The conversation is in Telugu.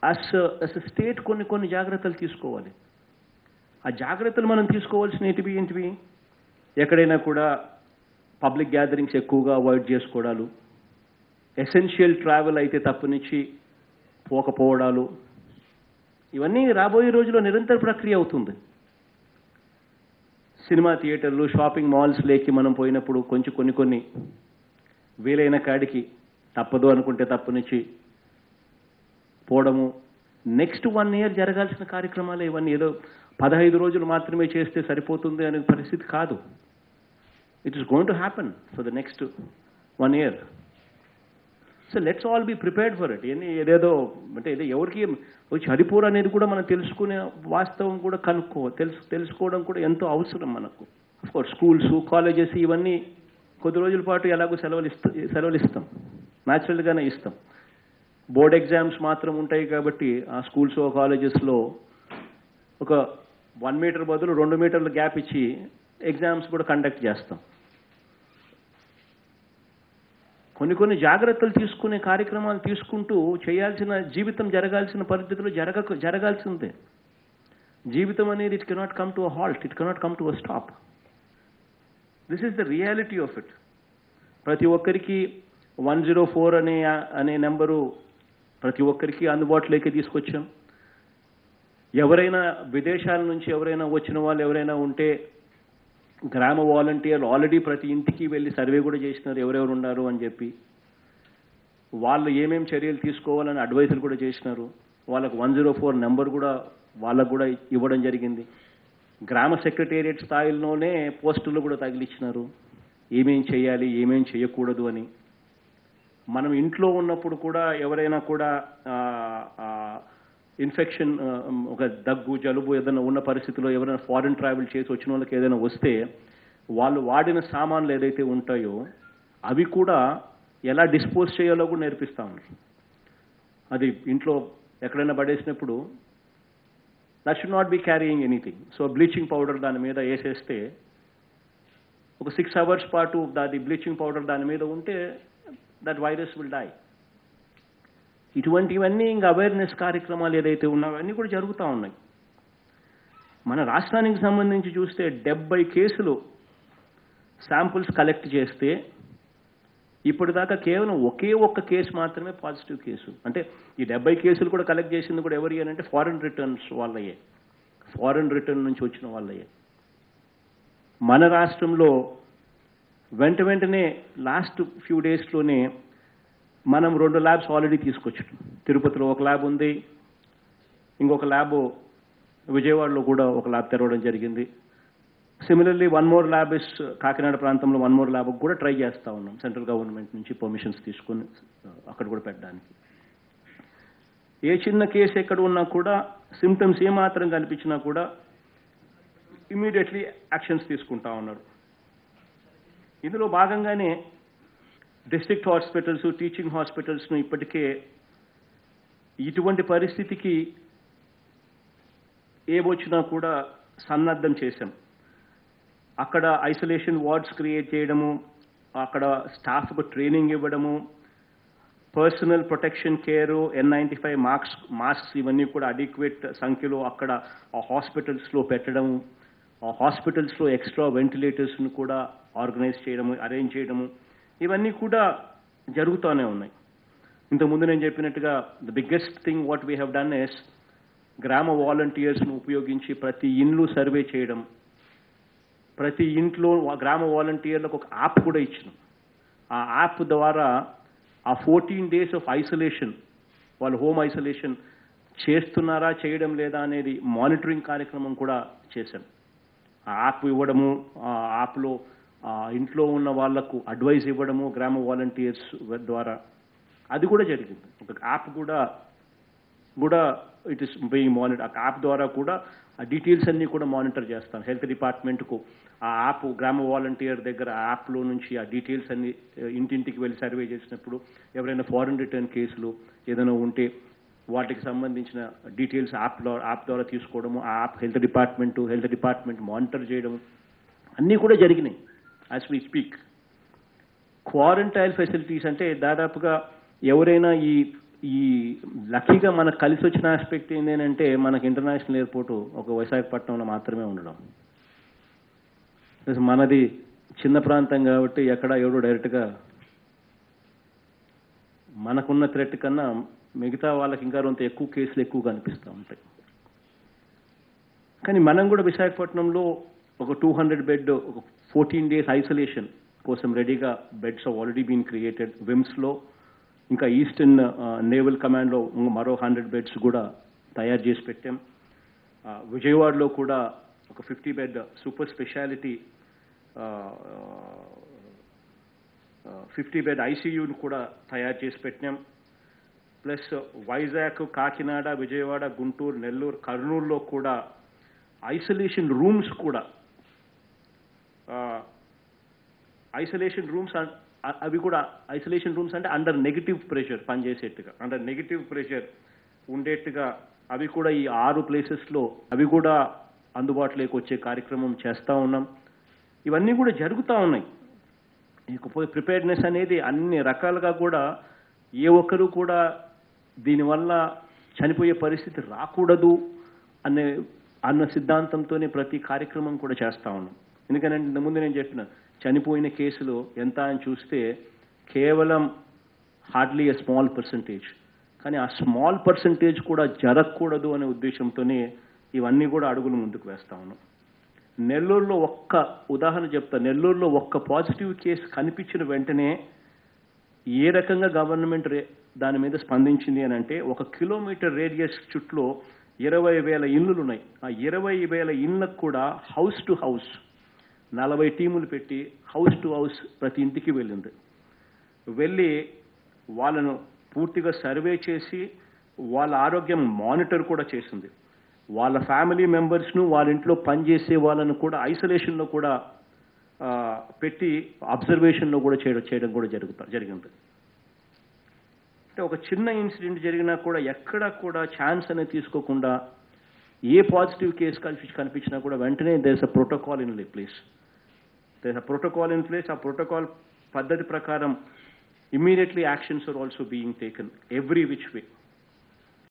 అస్ అస్ స్టేట్ కొన్ని కొన్ని జాగ్రత్తలు తీసుకోవాలి ఆ జాగ్రత్తలు మనం తీసుకోవాల్సిన ఏంటివి ఏంటివి ఎక్కడైనా కూడా పబ్లిక్ గ్యాదరింగ్స్ ఎక్కువగా అవాయిడ్ చేసుకోవడాలు ఎసెన్షియల్ ట్రావెల్ అయితే తప్పనిచ్చి పోకపోవడాలు ఇవన్నీ రాబోయే రోజుల్లో నిరంతర ప్రక్రియ అవుతుంది సినిమా థియేటర్లు షాపింగ్ మాల్స్ లేకి మనం పోయినప్పుడు కొంచెం కొన్ని కొన్ని వీలైన కాడికి తప్పదు అనుకుంటే తప్పనిచ్చి పోవడము నెక్స్ట్ వన్ ఇయర్ జరగాల్సిన కార్యక్రమాలు ఇవన్నీ ఏదో పదహైదు రోజులు మాత్రమే చేస్తే సరిపోతుంది అనే పరిస్థితి కాదు it is going to happen for the next one year so let's all be prepared for it ఇవన్నీ ఏదేదో అంటే ఏదో ఎవరికి వచ్చి హరిపూర్ అనేది కూడా మనం తెలుసుకునే వాస్తవం కూడా కనుక్కో తెలుసు తెలుసుకోవడం కూడా ఎంతో అవసరం మనకు కోర్స్ స్కూల్స్ కాలేజెస్ ఇవన్నీ కొద్ది రోజుల పాటు ఎలాగో సెలవులు ఇస్తా సెలవులు ఇస్తాం న్యాచురల్గానే ఇస్తాం బోర్డ్ ఎగ్జామ్స్ మాత్రం ఉంటాయి కాబట్టి ఆ స్కూల్స్ కాలేజెస్లో ఒక వన్ మీటర్ బదులు రెండు మీటర్ల గ్యాప్ ఇచ్చి ఎగ్జామ్స్ కూడా కండక్ట్ చేస్తాం కొన్ని కొన్ని జాగ్రత్తలు తీసుకునే కార్యక్రమాలు తీసుకుంటూ చేయాల్సిన జీవితం జరగాల్సిన పరిస్థితులు జరగ జరగాల్సిందే జీవితం అనేది it cannot come to a halt it cannot come to a stop this is the reality of it ప్రతి ఒక్కరికి వన్ జీరో ఫోర్ అనే అనే నెంబరు ప్రతి ఒక్కరికి అందుబాటులోకి తీసుకొచ్చాం ఎవరైనా విదేశాల నుంచి ఎవరైనా వచ్చిన వాళ్ళు ఎవరైనా ఉంటే గ్రామ వాలంటీర్లు ఆల్రెడీ ప్రతి ఇంటికి వెళ్ళి సర్వే కూడా చేసినారు ఎవరెవరు ఉన్నారు అని చెప్పి వాళ్ళు ఏమేం చర్యలు తీసుకోవాలని అడ్వైజులు కూడా చేసినారు వాళ్ళకు వన్ జీరో ఫోర్ నెంబర్ కూడా వాళ్ళకు కూడా ఇవ్వడం జరిగింది గ్రామ సెక్రటేరియట్ స్థాయిలోనే పోస్టులు కూడా తగిలిచ్చినారు ఏమేం చేయాలి ఏమేం చేయకూడదు అని మనం ఇంట్లో ఉన్నప్పుడు కూడా ఎవరైనా కూడా ఇన్ఫెక్షన్ ఒక దగ్గు జలుబు ఏదైనా ఉన్న పరిస్థితిలో ఎవరైనా ఫారిన్ ట్రావెల్ చేసి వచ్చిన వాళ్ళకి ఏదైనా వస్తే వాళ్ళు వాడిన సామాన్లు ఏదైతే ఉంటాయో అవి కూడా ఎలా డిస్పోజ్ చేయాలో కూడా నేర్పిస్తా ఉన్నారు అది ఇంట్లో ఎక్కడైనా పడేసినప్పుడు that should not be carrying anything so bleaching powder దాని మీద వేసేస్తే ఒక సిక్స్ అవర్స్ పాటు దాది బ్లీచింగ్ పౌడర్ దాని మీద ఉంటే దట్ వైరస్ విల్ డై ఇటువంటివన్నీ ఇంకా అవేర్నెస్ కార్యక్రమాలు ఏదైతే ఉన్నాయో అన్నీ కూడా జరుగుతూ ఉన్నాయి మన రాష్ట్రానికి సంబంధించి చూస్తే డెబ్బై కేసులు శాంపుల్స్ కలెక్ట్ చేస్తే ఇప్పటిదాకా కేవలం ఒకే ఒక్క కేసు మాత్రమే పాజిటివ్ కేసు అంటే ఈ డెబ్బై కేసులు కూడా కలెక్ట్ చేసింది కూడా ఎవరి అని అంటే ఫారెన్ రిటర్న్స్ వాళ్ళయ్యే ఫారెన్ రిటర్న్ నుంచి వచ్చిన వాళ్ళయ్యే మన రాష్ట్రంలో వెంట వెంటనే లాస్ట్ ఫ్యూ డేస్లోనే మనం రెండు ల్యాబ్స్ ఆల్రెడీ తీసుకొచ్చాం తిరుపతిలో ఒక ల్యాబ్ ఉంది ఇంకొక ల్యాబ్ విజయవాడలో కూడా ఒక ల్యాబ్ తెరవడం జరిగింది similarly one more lab is Kakinada ప్రాంతంలో వన్ మోర్ ల్యాబ్ కూడా ట్రై చేస్తూ ఉన్నాం సెంట్రల్ గవర్నమెంట్ నుంచి పర్మిషన్స్ తీసుకొని అక్కడ కూడా పెట్టడానికి ఏ చిన్న కేసు ఎక్కడ ఉన్నా కూడా సిమ్టమ్స్ ఏమాత్రం కనిపించినా కూడా ఇమీడియట్లీ యాక్షన్స్ తీసుకుంటా ఉన్నారు ఇందులో భాగంగానే డిస్ట్రిక్ట్ హాస్పిటల్స్ టీచింగ్ హాస్పిటల్స్ను ఇప్పటికే ఇటువంటి పరిస్థితికి ఏమొచ్చినా కూడా సన్నద్ధం చేశాం అక్కడ ఐసోలేషన్ వార్డ్స్ క్రియేట్ చేయడము అక్కడ స్టాఫ్కు ట్రైనింగ్ ఇవ్వడము personal protection care N ninety five masks masks ఇవన్నీ కూడా అడిక్వేట్ సంఖ్యలో అక్కడ ఆ హాస్పిటల్స్లో పెట్టడము ఆ హాస్పిటల్స్లో ఎక్స్ట్రా వెంటిలేటర్స్ను కూడా ఆర్గనైజ్ చేయడము అరేంజ్ చేయడము ఇవన్నీ కూడా జరుగుతూనే ఉన్నాయి ఇంతకుముందు నేను చెప్పినట్టుగా the biggest thing what we have done is గ్రామ వాలంటీర్స్ను ఉపయోగించి ప్రతి ఇండ్లు సర్వే చేయడం ప్రతి ఇంట్లో గ్రామ వాలంటీర్లకు ఒక యాప్ కూడా ఇచ్చినాం ఆ యాప్ ద్వారా ఆ ఫోర్టీన్ డేస్ ఆఫ్ ఐసోలేషన్ వాళ్ళు హోమ్ ఐసోలేషన్ చేస్తున్నారా చేయడం లేదా అనేది మానిటరింగ్ కార్యక్రమం కూడా చేశాం ఆ యాప్ ఇవ్వడము ఆ యాప్లో ఇంట్లో ఉన్న వాళ్లకు అడ్వైస్ ఇవ్వడము గ్రామ వాలంటీర్స్ ద్వారా అది కూడా జరిగింది ఒక యాప్ కూడా కూడా ఇట్ ఇస్ బీయింగ్ మానిటర్ ఆ యాప్ ద్వారా కూడా ఆ డీటెయిల్స్ అన్నీ కూడా మానిటర్ చేస్తాం హెల్త్ డిపార్ట్మెంట్కు ఆ యాప్ గ్రామ వాలంటీర్ దగ్గర ఆ యాప్లో నుంచి ఆ డీటెయిల్స్ అన్ని ఇంటింటికి వెళ్ళి సర్వే చేసినప్పుడు ఎవరైనా ఫారెన్ రిటర్న్ కేసులు ఏదైనా ఉంటే వాటికి సంబంధించిన డీటెయిల్స్ యాప్లో యాప్ ద్వారా తీసుకోవడము ఆ app health department health department monitor చేయడం అన్నీ కూడా జరిగినాయి as we speak quarantine facilities అంటే దాదాపుగా ఎవరైనా ఈ ఈ లక్కీగా మనకు కలిసి వచ్చిన ఆస్పెక్ట్ ఏంటంటే మనకి ఇంటర్నేషనల్ ఎయిర్పోర్ట్ ఒక విశాఖపట్నంలో మాత్రమే ఉండడం ప్లస్ మనది చిన్న ప్రాంతం కాబట్టి ఎక్కడ ఎవడు డైరెక్ట్గా మనకున్న థ్రెట్ కన్నా మిగతా వాళ్ళకి ఇంకా కొంత ఎక్కువ కేసులు ఎక్కువ కనిపిస్తూ ఉంటాయి కానీ మనం కూడా విశాఖపట్నంలో ఒక టూ హండ్రెడ్ బెడ్ ఒక ఫోర్టీన్ డేస్ ఐసోలేషన్ కోసం రెడీగా బెడ్స్ ఆల్రెడీ బీన్ క్రియేటెడ్ విమ్స్లో ఇంకా ఈస్టర్న్ నేవల్ కమాండ్లో మరో హండ్రెడ్ బెడ్స్ కూడా తయారు చేసి పెట్టాం ఆ, విజయవాడలో కూడా ఒక fifty bed super speciality fifty bed ఐసీయూని కూడా తయారు చేసి పెట్టినాం ప్లస్ వైజాగ్ కాకినాడ విజయవాడ గుంటూరు నెల్లూరు కర్నూలులో కూడా ఐసోలేషన్ రూమ్స్ కూడా ఐసోలేషన్ రూమ్స్ అవి కూడా ఐసోలేషన్ రూమ్స్ అంటే అండర్ నెగిటివ్ ప్రెషర్ పనిచేసేట్టుగా అండర్ నెగిటివ్ ప్రెషర్ ఉండేట్టుగా అవి కూడా ఈ ఆరు ప్లేసెస్లో అవి కూడా అందుబాటులోకి వచ్చే కార్యక్రమం చేస్తూ ఉన్నాం ఇవన్నీ కూడా జరుగుతూ ఉన్నాయి ఇకపోతే ప్రిపేర్నెస్ అనేది అన్ని రకాలుగా కూడా ఏ ఒక్కరూ కూడా దీనివల్ల చనిపోయే పరిస్థితి రాకూడదు అనే అన్న సిద్ధాంతంతోనే ప్రతి కార్యక్రమం కూడా చేస్తా ఉన్నాం ఎందుకంటే ఇంతకుముందు నేను చెప్పిన చనిపోయిన కేసులు ఎంత అని చూస్తే కేవలం హార్డ్లీ ఎ స్మాల్ పర్సంటేజ్ కానీ ఆ స్మాల్ పర్సంటేజ్ కూడా జరగకూడదు అనే ఉద్దేశంతోనే ఇవన్నీ కూడా అడుగులు ముందుకు వేస్తా ఉన్నాం నెల్లూరులో ఒక్క ఉదాహరణ చెప్తా నెల్లూరులో ఒక్క పాజిటివ్ కేసు కనిపించిన వెంటనే ఏ రకంగా గవర్నమెంట్ రే దాని మీద స్పందించింది అని అంటే ఒక కిలోమీటర్ రేడియస్ చుట్టూ ఇరవై వేల ఇళ్ళు ఉన్నాయి ఆ ఇరవై వేల ఇళ్ళకు కూడా హౌస్ టు హౌస్ నలభై టీములు పెట్టి హౌస్ టు హౌస్ ప్రతి ఇంటికి వెళ్ళింది వెళ్ళి వాళ్ళను పూర్తిగా సర్వే చేసి వాళ్ళ ఆరోగ్యం మానిటర్ కూడా చేసింది వాళ్ళ ఫ్యామిలీ మెంబర్స్ను వాళ్ళ ఇంట్లో పనిచేసే వాళ్ళను కూడా ఐసోలేషన్లో కూడా ఆ, పెట్టి అబ్జర్వేషన్లో కూడా చేయడం చేయడం కూడా జరుగుతా జరిగింది అంటే ఒక చిన్న ఇన్సిడెంట్ జరిగినా కూడా ఎక్కడా కూడా ఛాన్స్ అనేది తీసుకోకుండా ఏ పాజిటివ్ కేసు కనిపించి కనిపించినా కూడా వెంటనే there's a protocol in place there's a protocol in place ఆ ప్రోటోకాల్ పద్ధతి ప్రకారం immediately actions are also being taken every which way